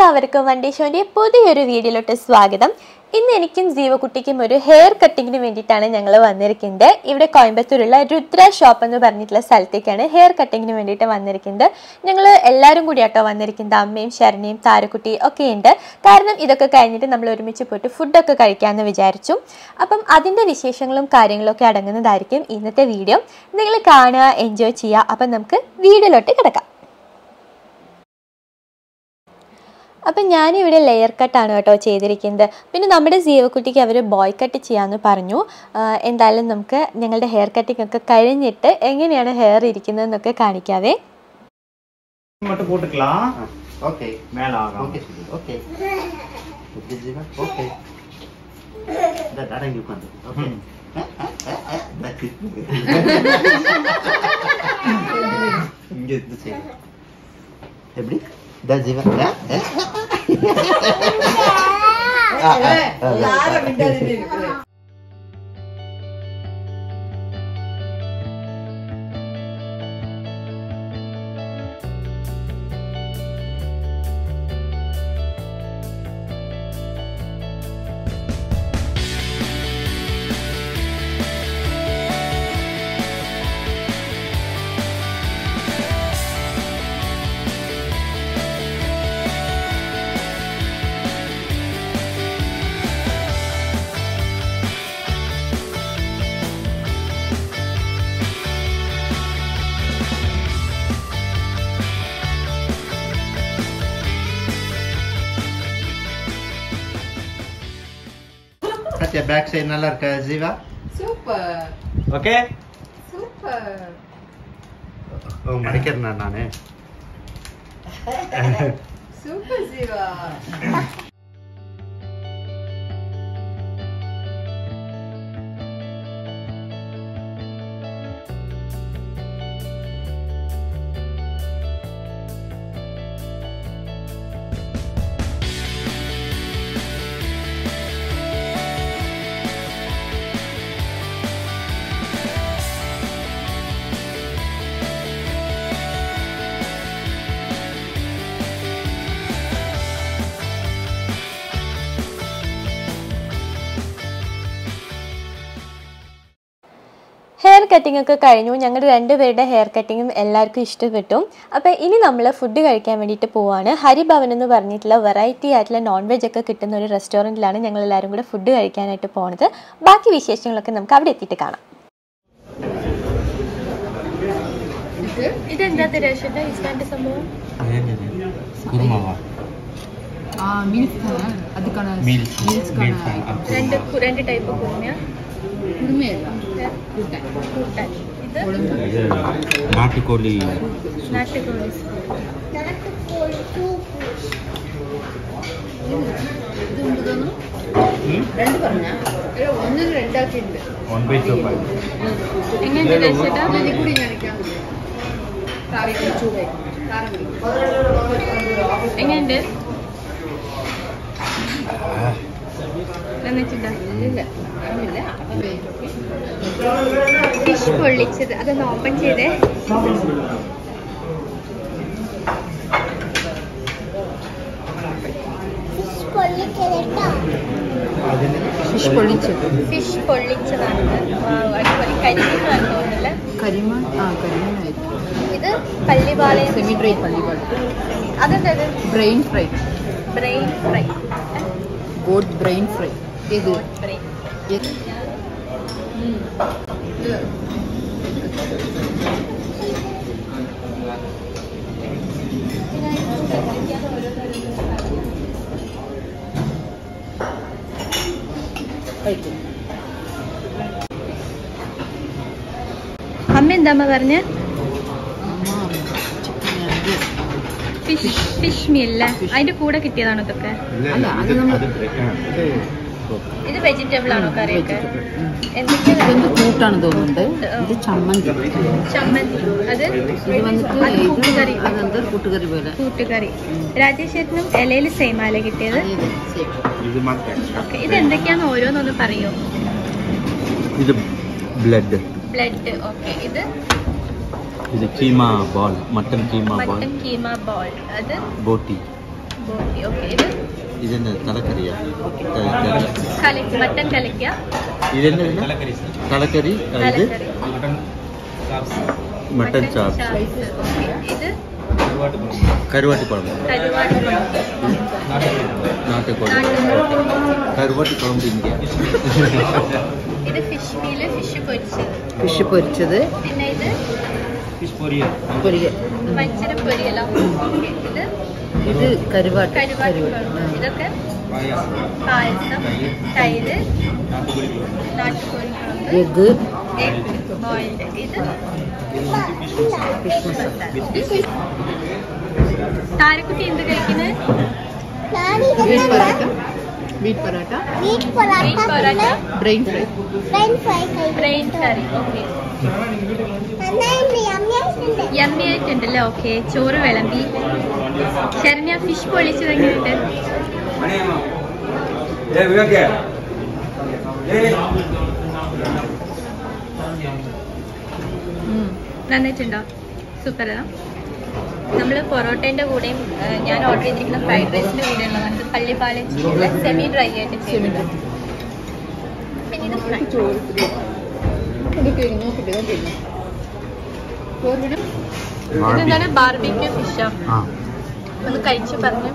എല്ലാവർക്കും വണ്ടി ഷോന്റെ പുതിയൊരു വീഡിയോയിലോട്ട് സ്വാഗതം ഇന്ന് എനിക്കും ജീവകുട്ടിക്കും ഒരു ഹെയർ കട്ടിങ്ങിന് വേണ്ടിയിട്ടാണ് ഞങ്ങൾ വന്നിരിക്കുന്നത് ഇവിടെ കോയമ്പത്തൂരുള്ള രുദ്ര ഷോപ്പ് എന്ന് പറഞ്ഞിട്ടുള്ള സ്ഥലത്തേക്കാണ് ഹെയർ കട്ടിങ്ങിന് വേണ്ടിയിട്ട് വന്നിരിക്കുന്നത് ഞങ്ങൾ എല്ലാവരും കൂടി ആട്ടോ വന്നിരിക്കുന്നത് അമ്മയും ശരണിയും താരക്കുട്ടി ഒക്കെ ഉണ്ട് കാരണം ഇതൊക്കെ കഴിഞ്ഞിട്ട് നമ്മൾ ഒരുമിച്ച് പോയിട്ട് ഫുഡൊക്കെ കഴിക്കാമെന്ന് വിചാരിച്ചു അപ്പം അതിൻ്റെ വിശേഷങ്ങളും കാര്യങ്ങളൊക്കെ അടങ്ങുന്നതായിരിക്കും ഇന്നത്തെ വീഡിയോ നിങ്ങൾ കാണുക എൻജോയ് ചെയ്യുക അപ്പം നമുക്ക് വീഡിയോയിലോട്ട് കിടക്കാം അപ്പം ഞാനിവിടെ ലെയർ കട്ടാണ് കേട്ടോ ചെയ്തിരിക്കുന്നത് പിന്നെ നമ്മുടെ ജീവക്കുട്ടിക്ക് അവർ ബോയ് കട്ട് ചെയ്യാമെന്ന് പറഞ്ഞു ആ, എന്തായാലും നമുക്ക് ഞങ്ങളുടെ ഹെയർ കട്ടിംഗ് ഒക്കെ കഴിഞ്ഞിട്ട് എങ്ങനെയാണ് ഹെയർ ഇരിക്കുന്നതെന്നൊക്കെ കാണിക്കാവേ மட்டும் போட்டுக்கலாம் ஓகே மேல ஆகும் okay okay okay Jeeva okay இந்த அடங்கி உட்காந்து ஓகே ம். இங்க இருந்து சரி எப்படி இந்த ஜீவா ஆ, ஆ. ஆ, ஆ, ஆ. பாத்தியா பேக் சைடு நல்லா இருக்கா ஜீவா சூப்பர் ஓகே சூப்பர் ஓ மறைக்கிறேன் நானு சூப்பர் ஜீவா ഹെയർ കട്ടിംഗ് ഒക്കെ കഴിഞ്ഞു ഞങ്ങളുടെ രണ്ടുപേരുടെ ഹെയർ കട്ടിങ്ങും എല്ലാവർക്കും ഇഷ്ടപ്പെട്ടു അപ്പോൾ ഇനി നമ്മൾ ഫുഡ് കഴിക്കാൻ വേണ്ടിയിട്ട് പോവാണ് ഹരിഭവൻ എന്ന് പറഞ്ഞിട്ടുള്ള വെറൈറ്റി ആയിട്ടുള്ള നോൺ വെജ് ഒക്കെ കിട്ടുന്ന ഒരു റെസ്റ്റോറൻറ്റിലാണ് ഞങ്ങൾ എല്ലാവരും കൂടെ ഫുഡ് കഴിക്കാനായിട്ട് പോണത് ബാക്കി വിശേഷങ്ങളൊക്കെ നമുക്ക് അവിടെ എത്തിയിട്ട് കാണാം ഇതെന്താ തിരേഷിന്റെ ഇസ്ലാന്റെ സംഭവം குருமாவா ஆ மீல்ஸ் தானே அதுக்கான மீல்ஸ் மீல்ஸ்க்கான மீல்ஸ் രണ്ട് രണ്ട് ടൈപ്പ് കുറുമ குடுமே இல்லை கூட்டேன் കൂട്ടാൻ ഇത് குழம்பு நாட்டுக்கோழி നാട്ടുകോഴി இது உண்டுதானோ ரெண்டு பாருங்க ஒன்னு ரெண்டாச்சுണ്ട് ஒன் பை டூ பை എങ്ങനെയുണ്ട് രക്ഷിത இது கூட நினைக்காம காரம் சூடை காரம் എങ്ങനെയുണ്ട് എന്നിട്ടുണ്ടോ இல்ல காரம் இல்ல ഫിഷ് പൊള്ളിച്ചത് അതൊന്ന് ഓപ്പൺ ചെയ്തേ ஃபிஷ் பொழிச்சது ഫിഷ് പൊള്ളിച്ചതാണ് വാവ്, അടിപൊളി കരിമീനാണ് തോന്നുന്നില്ല கரிமான் ஆ கரிமான் ஆயிருக்கு ഇത് പള്ളിപാളയം செமி ட்ரை பள்ளிப்பாடு അതെന്തത് brain fry brain fry goat brain fry இது ബ്രെയിൻ எது അമ്മ എന്താമ്മ പറഞ്ഞ ஆமா சிக்கன் அது ഫിഷ് ഫിഷ് മീൽ അതിന്റെ കൂടെ കിട്ടിയതാണോ ഇതൊക്കെ അല്ല, അത് നമ്മൾ- ഇത് വെജിറ്റബിൾ ആണോ കറിയൊക്കെ ഇത് എന്തൊക്കെയാണ് வந்து கூட்டாണ് തോന്നുന്നുണ്ട് ഇത് ചമ്മന്തി ചമ്മന്തി അത് ഇത് വന്നിട്ട് അത് ഇത് കൂട്ടുകറി അത് എന്താ കൂട്ടുകറി പോലെ കൂട്ടുകറി രാജേഷ് ചേട്ടനും ഇലയിൽ സേമാല കിട്ടിയത് അതെ, അതെ, same. இது மாட்டேன் ഓക്കെ ഇത് എന്തൊക്കെയാന്ന് ഓരോന്നൊന്ന് പറയോ இது பிளட் ബ്ലഡ് ഓക്കെ ഇത് இது keema ball mutton keema ball mutton keema ball അത് போட்டி ബോട്ടി ഓക്കെ ഇത് ഇതെന്നെ തലക്കറിയാ കലക്കി മട്ടൻ കലക്കിയ ഇതെന്നെ തലക്കറി ആ, ഇത് തലക്കറി മട്ടൻ ചാപ്സ് ചാപ്സ് ഓക്കെ ഇത് കരുവാട്ടിക്കുളമ്പ് കരുവാട് നാട്ടുകുളമ്പ് കരുവാട്ടിക്കുളമ്പ് ഇന്ത്യ ഇത് ഫിഷ് മീല് ഫിഷ് പൊരിച്ചത് ഫിഷ് പൊരിച്ചത് പിന്നെ ഇത് ഫിഷ് പൊരിയ പൊരിക വഞ്ചന പൊരിയല ഓക്കെ ഇത് ഇത് കരുവാട്ട് കരുവാട് കരുവാട്ട് ഇതൊക്കെ പായസം പായസം തൈര് നാട്ടുകോഴി നാട്ടുകോഴി കുഴമ്പ് എഗ് എഗ് ബോയിൽഡ് ഇത് ഫിഷ് മസാല താരക്കുട്ടി എന്ത് കഴിക്കുന്നത് beef parotta beef parotta green parotta brain fry brain curry okay yummy ആയിട്ടുണ്ടല്ലോ ഓക്കെ ചോറ് വിളമ്പി ശരണ്യ ഫിഷ് പൊളിച്ചത് എങ്ങനെയുണ്ട് നന്നായിട്ടുണ്ടോ സൂപ്പറാണ് നമ്മൾ പൊറോട്ടേൻ്റെ കൂടെയും ആ, ഞാൻ ഓർഡർ ചെയ്തിരിക്കുന്ന ഫ്രൈഡ് റൈസിൻ്റെ കൂടെയുള്ളതാണ് ഇത് പള്ളിപ്പാലം ചെയ്യുന്നത് സെമി ഡ്രൈ ആയിട്ട് ചെയ്യുന്നത് പിന്നെ ഇത് ഫ്രൈ ചോറ് നോക്കിട്ട് നോക്കിട്ട് ചോറിന് ഇതെന്താണ് ബാർബിക്യൂ ഫിഷോ ആ ഒന്ന് കഴിച്ച് പറഞ്ഞു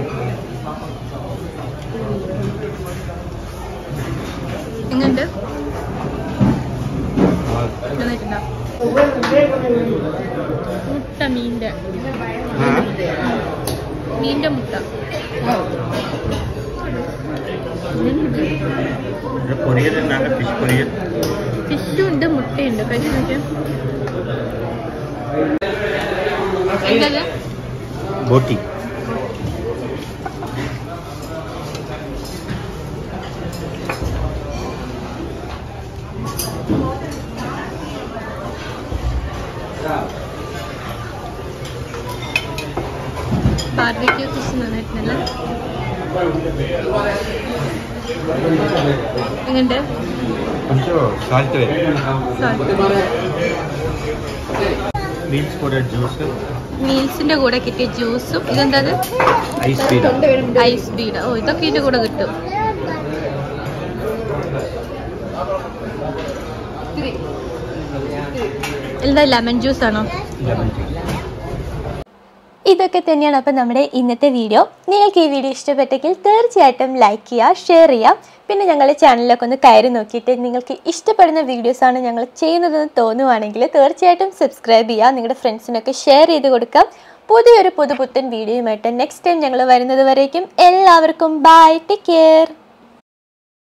എങ്ങുണ്ട് നന്നായിട്ടുണ്ടോ മുട്ട മീൻ്റെ മീൻ്റെ മുട്ട പൊരിയൽ എന്നാണ് ഫിഷ് പൊരിയൽ ഫിഷും ഉണ്ട് മുട്ടയുണ്ട് കഴിച്ച് നോക്കിയാൽ എന്തല്ലേ ബോട്ടി ബാർബിക്യൂ ഫിഷ് നന്നായിട്ടുണ്ടല്ലേ എങ്ങനെയുണ്ട് కొంచెం సాల్ట్ സോറി మీల్స్ కూడా జ్యూస్ മീൽസിന്റെ കൂടെ കിട്ടിയ ജ്യൂസും ഇതെന്താ ఐస్ బీర్ ഐസ് ബീഡ ഓ ഇതൊക്കെ ഇതിന്റെ കൂടെ കിട്ടും എന്താ ലെമൺ ജ്യൂസ് ആണോ ഇതൊക്കെ തന്നെയാണ് അപ്പോൾ നമ്മുടെ ഇന്നത്തെ വീഡിയോ നിങ്ങൾക്ക് ഈ വീഡിയോ ഇഷ്ടപ്പെട്ടെങ്കിൽ തീർച്ചയായിട്ടും ലൈക്ക് ചെയ്യുക ഷെയർ ചെയ്യുക പിന്നെ ഞങ്ങളുടെ ചാനലിലൊക്കെ ഒന്ന് കയറി നോക്കിയിട്ട് നിങ്ങൾക്ക് ഇഷ്ടപ്പെടുന്ന വീഡിയോസാണ് ഞങ്ങൾ ചെയ്യുന്നതെന്ന് തോന്നുവാണെങ്കിൽ തീർച്ചയായിട്ടും സബ്സ്ക്രൈബ് ചെയ്യുക നിങ്ങളുടെ ഫ്രണ്ട്സിനൊക്കെ ഷെയർ ചെയ്ത് കൊടുക്കാം പുതിയൊരു പുതുപുത്തൻ വീഡിയോയുമായിട്ട് നെക്സ്റ്റ് ടൈം ഞങ്ങൾ വരുന്നത് വരേക്കും എല്ലാവർക്കും ബൈ ടേക്ക് കെയർ